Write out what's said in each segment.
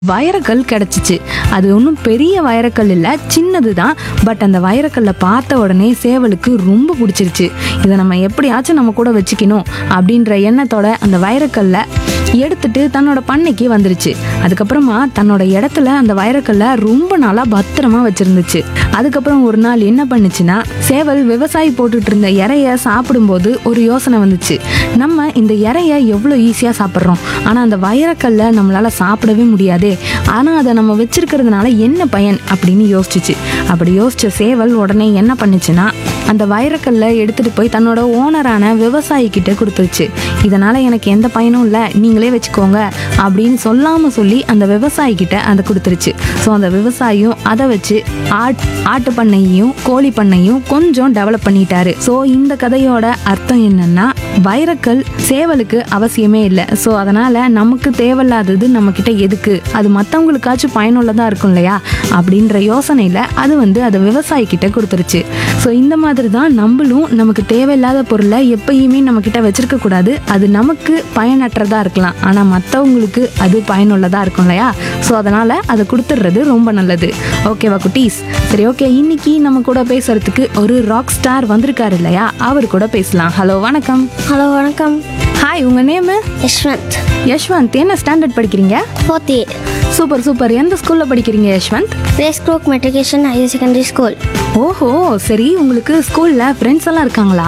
வைரக்கல் கிடச்சிச்சு அது ஒன்றும் பெரிய வைரக்கல் இல்லை சின்னது தான் பட் அந்த வைரக்கல்லை பார்த்த உடனே சேவலுக்கு ரொம்ப பிடிச்சிருச்சு இதை நம்ம எப்படியாச்சும் நம்ம கூட வச்சுக்கணும் அப்படின்ற எண்ணத்தோட அந்த வைரக்கல்லை எடுத்துட்டு தன்னோட பண்ணைக்கு வந்துருச்சு அதுக்கப்புறமா தன்னோட இடத்துல அந்த வைரக்கல்லை ரொம்ப நாளாக பத்திரமா வச்சிருந்துச்சு அதுக்கப்புறம் ஒரு நாள் என்ன பண்ணுச்சுன்னா சேவல் விவசாயி போட்டுட்டு இருந்த இறைய சாப்பிடும்போது ஒரு யோசனை வந்துச்சு நம்ம இந்த இறைய எவ்வளோ ஈஸியாக சாப்பிட்றோம் ஆனால் அந்த வைரக்கல்லை நம்மளால் சாப்பிடவே முடியாதே ஆனால் அதை நம்ம வச்சிருக்கிறதுனால என்ன பயன் அப்படின்னு யோசிச்சுச்சு அப்படி யோசிச்ச சேவல் உடனே என்ன பண்ணுச்சுன்னா அந்த வைரக்கல்லை எடுத்துட்டு போய் தன்னோட ஓனரான விவசாயி கிட்ட கொடுத்துருச்சு இதனால எனக்கு எந்த பயனும் இல்லை நீங்களே வச்சுக்கோங்க அப்படின்னு சொல்லாம சொல்லி அந்த விவசாயி கிட்ட அதை கொடுத்துருச்சு ஸோ அந்த விவசாயியும் அதை வச்சு ஆட் ஆட்டு பண்ணையையும் கோழி பண்ணையும் கொஞ்சம் டெவலப் பண்ணிட்டாரு ஸோ இந்த கதையோட அர்த்தம் என்னன்னா வைரக்கல் சேவலுக்கு அவசியமே இல்லை ஸோ அதனால நமக்கு தேவையில்லாதது நம்ம கிட்ட எதுக்கு அது மற்றவங்களுக்காச்சும் பயனுள்ளதா இருக்கும் இல்லையா அப்படின்ற யோசனையில அது வந்து அதை விவசாயி கிட்ட கொடுத்துருச்சு ஸோ இந்த மாதிரி தான் நம்மளும் நமக்கு தேவையில்லாத பொருளை எப்பயுமே நம்ம கிட்ட வச்சிருக்க கூடாது அது நமக்கு பயனற்றதா இருக்கலாம் ஆனால் மற்றவங்களுக்கு அது பயனுள்ளதா இருக்கும் இல்லையா ஸோ அதனால அதை கொடுத்துடுறது ரொம்ப நல்லது ஓகேவா குட்டீஸ் சரி ஓகே இன்னைக்கு நம்ம கூட பேசுறதுக்கு ஒரு ராக் ஸ்டார் வந்திருக்காரு இல்லையா அவர் கூட பேசலாம் ஹலோ வணக்கம் ஹலோ வணக்கம் ஹாய் உங்க நேமு யஷ்வந்த் யஷ்வந்த் என்ன ஸ்டாண்டர்ட் படிக்கிறீங்க ஃபோர்த் இயர் சூப்பர் சூப்பர் எந்த ஸ்கூல்ல படிக்கிறீங்க யஷ்வந்த் ரேஸ் க்ரோக் மெட்ரிகேஷன் ஹையர் செகண்டரி ஸ்கூல் ஓஹோ சரி உங்களுக்கு ஸ்கூல்ல ஃப்ரெண்ட்ஸ் எல்லாம் இருக்காங்களா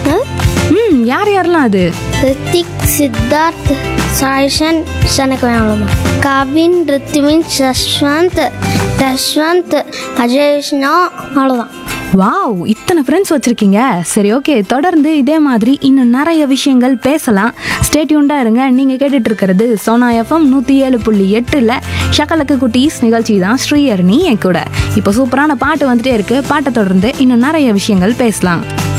ம் யார் யாரெல்லாம் அது ரித்திக் சித்தார்த் சாய்ஷன் எனக்கு வேணாம் கவின் ரித்வின் யஷ்வந்த் யஷ்வந்த் அஜய் விஷ்ணு அவ்வளோதான் வாவ் இத்தனை ஃப்ரெண்ட்ஸ் வச்சிருக்கீங்க சரி ஓகே தொடர்ந்து இதே மாதிரி இன்னும் நிறைய விஷயங்கள் பேசலாம் ஸ்டேட்யூண்டா இருங்க நீங்க கேட்டுட்டு இருக்கிறது சோனா எஃப்எம் நூத்தி ஏழு புள்ளி எட்டுல ஷக்கலக்கு குட்டீஸ் நிகழ்ச்சி தான் ஸ்ரீயர்னி என் கூட இப்போ சூப்பரான பாட்டு வந்துட்டே இருக்கு பாட்டை தொடர்ந்து இன்னும் நிறைய விஷயங்கள் பேசலாம்